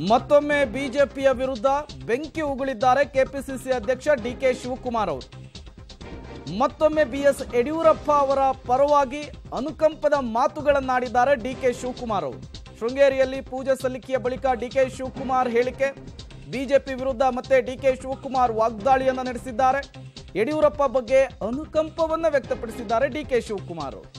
ಮತ್ತೊಮ್ಮೆ ಬಿಜೆಪಿಯ ವಿರುದ್ಧ ಬೆಂಕಿ ಉಗುಳಿದ್ದಾರೆ ಕೆಪಿಸಿಸಿ ಅಧ್ಯಕ್ಷ ಡಿಕೆ ಶಿವಕುಮಾರ್ ಅವರು ಮತ್ತೊಮ್ಮೆ ಬಿಎಸ್ ಯಡಿಯೂರಪ್ಪ ಅವರ ಪರವಾಗಿ ಅನುಕಂಪದ ಮಾತುಗಳನ್ನಾಡಿದ್ದಾರೆ ಡಿಕೆ ಶಿವಕುಮಾರ್ ಅವರು ಶೃಂಗೇರಿಯಲ್ಲಿ ಪೂಜೆ ಸಲ್ಲಿಕೆಯ ಬಳಿಕ ಡಿಕೆ ಶಿವಕುಮಾರ್ ಹೇಳಿಕೆ ಬಿಜೆಪಿ ವಿರುದ್ಧ ಮತ್ತೆ ಡಿಕೆ ಶಿವಕುಮಾರ್ ವಾಗ್ದಾಳಿಯನ್ನ ನಡೆಸಿದ್ದಾರೆ ಯಡಿಯೂರಪ್ಪ ಬಗ್ಗೆ ಅನುಕಂಪವನ್ನ ವ್ಯಕ್ತಪಡಿಸಿದ್ದಾರೆ ಡಿಕೆ ಶಿವಕುಮಾರ್ ಅವರು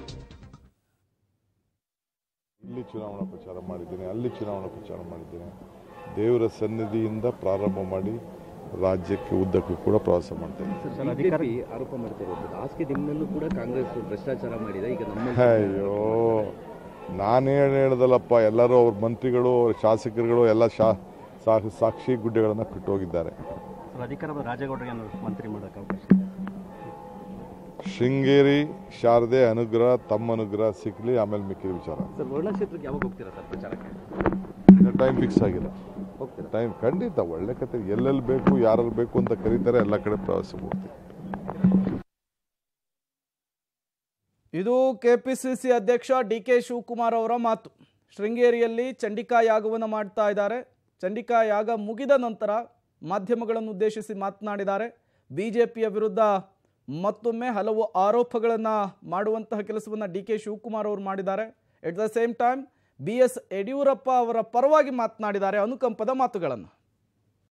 ಇಲ್ಲಿ ಚುನಾವಣಾ ಪ್ರಚಾರ ಮಾಡಿದ್ದೇನೆ ಅಲ್ಲಿ ಚುನಾವಣಾ ಪ್ರಚಾರ ಮಾಡಿದ್ದೇನೆ ದೇವರ ಸನ್ನಿಧಿಯಿಂದ ಪ್ರಾರಂಭ ಮಾಡಿ ರಾಜ್ಯಕ್ಕೆ ಉದ್ದಕ್ಕೂ ಕೂಡ ಪ್ರವಾಸ ಮಾಡ್ತೇನೆ ಬಿಜೆಪಿ ಆರೋಪ ಮಾಡ್ತಿರೋದು ಹಾಸಿಗೆ ದಿನದಲ್ಲೂ ಕೂಡ ಕಾಂಗ್ರೆಸ್ ಭ್ರಷ್ಟಾಚಾರ ಮಾಡಿದೆ ಈಗ ನಮ್ಮ ಅಯ್ಯೋ ನಾನೇನು ಹೇಳ್ದಲ್ಲಪ್ಪ ಎಲ್ಲರೂ ಅವ್ರ ಮಂತ್ರಿಗಳು ಅವ್ರ ಶಾಸಕರುಗಳು ಎಲ್ಲ ಶಾ ಸಾ- ಸಾಕ್ಷಿ ಗುಡ್ಡೆಗಳನ್ನು ಕಟ್ಟೋಗಿದ್ದಾರೆ ಸರ್ ಅಧಿಕಾರ ರಾಜೇಗೌಡರಿಗೆ ಏನು ಮಂತ್ರಿ ಮಾಡೋಕ್ಕೆ ಅವಕಾಶ ಶೃಂಗೇರಿ ಶಾರದೆ ಅನುಗ್ರಹ ತಮ್ಮ ಅನುಗ್ರಹ ಸಿಕ್ಕಲಿ ಆಮೇಲೆ ಮಿಕ್ಕಿದ ವಿಚಾರ ಸರ್ ವರ್ಣ ಕ್ಷೇತ್ರಕ್ಕೆ ಯಾವಾಗ ಹೋಗ್ತೀರಾ ಸರ್ ಪ್ರಚಾರಕ್ಕೆ ಟೈಮ್ ಫಿಕ್ಸ್ ಆಗಿಲ್ಲ ಹೋಗ್ತೀರಾ ಟೈಮ್ ಖಂಡಿತ ಒಳ್ಳೆ ಕತೆ ಎಲ್ಲೆಲ್ಲಿ ಬೇಕು ಯಾರಲ್ಲಿ ಬೇಕು ಅಂತ ಕರೀತಾರೆ ಎಲ್ಲ ಕಡೆ ಪ್ರವಾಸಕ್ಕೆ ಹೋಗ್ತೀವಿ ಇದು ಕೆಪಿಸಿಸಿ ಅಧ್ಯಕ್ಷ ಡಿ ಕೆ ಶಿವಕುಮಾರ್ ಅವರ ಮಾತು ಶೃಂಗೇರಿಯಲ್ಲಿ ಚಂಡಿಕಾ ಯಾಗವನ್ನು ಮಾಡ್ತಾ ಇದ್ದಾರೆ ಚಂಡಿಕಾ ಯಾಗ ಮುಗಿದ ನಂತರ ಮಾಧ್ಯಮಗಳನ್ನು ಉದ್ದೇಶಿಸಿ ಮಾತನಾಡಿದ್ದಾರೆ ಬಿಜೆಪಿಯ ವಿರುದ್ಧ ಮತ್ತೊಮ್ಮೆ ಹಲವು ಆರೋಪಗಳನ್ನು ಮಾಡುವಂತಹ ಕೆಲಸವನ್ನು ಡಿ ಕೆ ಶಿವಕುಮಾರ್ ಅವರು ಮಾಡಿದ್ದಾರೆ at the same time B S Yediyurappa ಅವರ ಪರವಾಗಿ ಮಾತನಾಡಿದ್ದಾರೆ ಅನುಕಂಪದ ಮಾತುಗಳನ್ನು